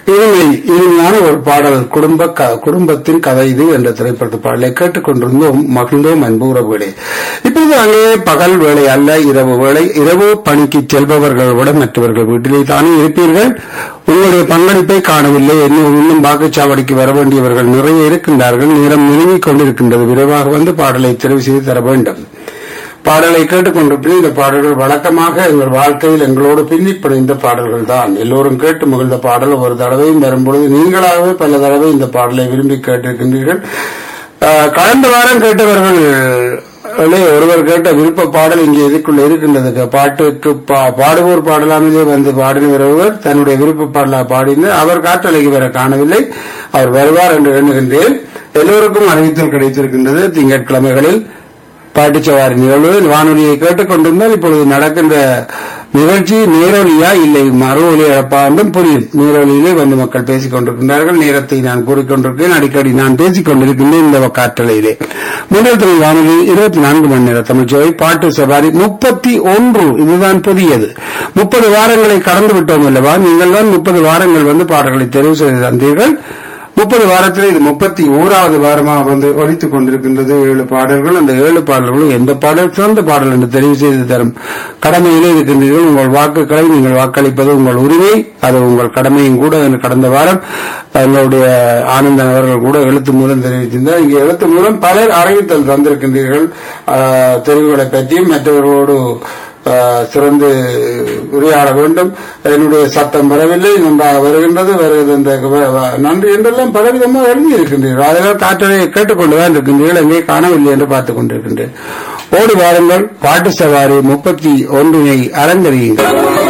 இனிமை இனிமையான ஒரு பாடல் குடும்ப க- குடும்பத்தின் கதை இது என்ற திரைப்படத்து பாடலை கேட்டுக்கொண்டிருந்தோம் மகிழ்ந்தோம் அன்பு உறவுகளே இப்பொழுது அங்கே பகல் வேளை அல்ல இரவு வேளை இரவு பணிக்கு செல்பவர்கள் விட மற்றவர்கள் வீட்டிலே தானே இருப்பீர்கள் உங்களுடைய பங்களிப்பை காணவில்லை இன்னும் இன்னும் வாக்குச்சாவடிக்கு வர வேண்டியவர்கள் நிறைய இருக்கின்றார்கள் நேரம் நெருங்கிக் கொண்டிருக்கின்றது விரைவாக வந்து பாடலை தெரிவு செய்து தர வேண்டும் பாடலை கேட்டுக்கொண்டிருப்பது இந்த பாடல்கள் வழக்கமாக எங்கள் வாழ்க்கையில் எங்களோடு பின்னி பிணைந்த பாடல்கள் தான் எல்லோரும் கேட்டு மகிழ்ந்த பாடல் ஒரு தடவையும் வரும்பொழுது நீங்களாகவே பல தடவை இந்த பாடலை விரும்பி கேட்டிருக்கின்றீர்கள் ஆஹ், கடந்த வாரம் கேட்டவர்கள் லே ஒருவர் கேட்ட விருப்ப பாடல் இங்கே இதுக்குள்ள இருக்கின்றது பாட்டுக்கு பா- பாடுவோர் பாடலாமலே வந்து பாடின ஒருவர் தன்னுடைய விருப்ப பாடலா பாடின அவர் காற்றலைக்கு வர காணவில்லை அவர் வருவார் என்று எண்ணுகின்றேன் எல்லோருக்கும் அறிவித்தல் கிடைத்திருக்கின்றது திங்கட்கிழமைகளில் பாட்டுச்சவாரி நிகழ்வு வானொலியை கேட்டுக்கொண்டிருந்தால் இப்பொழுது நடக்கின்ற நிகழ்ச்சி நேரொலியா இல்லை மறு ஒலி அழப்பா என்றும் புரியும் நேரொலியிலே வந்து மக்கள் பேசிக் கொண்டிருக்கின்றார்கள் நேரத்தை நான் கூறிக்கொண்டிருக்கிறேன் அடிக்கடி நான் பேசிக் கொண்டிருக்கின்றேன் இந்த காற்றலையிலே முதல் தமிழ் வானொலி இருபத்தி நான்கு மணி நேர தமிழ்ச்சோவை பாட்டு சவாரி முப்பத்தி ஒன்று இதுதான் புதியது முப்பது வாரங்களை கடந்து விட்டோம் அல்லவா நீங்கள் தான் முப்பது வாரங்கள் வந்து பாடல்களை தெரிவு செய்து தந்தீர்கள் முப்பது வாரத்தில் இது முப்பத்தி ஓராவது வாரமாக வந்து ஒழித்துக் கொண்டிருக்கின்றது ஏழு பாடல்கள் அந்த ஏழு பாடல்களும் எந்த பாடல் சிறந்த பாடல் என்று தெரிவு செய்து தரும் கடமையிலே இருக்கின்றீர்கள் உங்கள் வாக்குகளை நீங்கள் வாக்களிப்பது உங்கள் உரிமை அது உங்கள் கடமையும் கூட என்று கடந்த வாரம் எங்களுடைய ஆனந்தன் அவர்கள் கூட எழுத்து மூலம் தெரிவித்திருந்தார் இங்கே எழுத்து மூலம் பலர் அறிவித்தல் தந்திருக்கின்றீர்கள் ஆஹ், தெரிவுகளை பற்றியும் மற்றவர்களோடு ஆஹ், சிறந்து உரையாட வேண்டும் என்னுடைய சத்தம் வரவில்லை நன்றாக வருகின்றது வருகிறது என்ற வ- வ- நன்றி என்றெல்லாம் பலவிதமாக எழுதி இருக்கின்றீர்கள் அதனால் காற்றலை கேட்டுக்கொண்டுதான் இருக்கின்றீர்கள் எங்கே காணவில்லை என்று பார்த்துக் கொண்டிருக்கின்றேன் ஓடி வாருங்கள் பாட்டு சவாரி முப்பத்தி ஒன்றினை அலங்கரியுங்கள்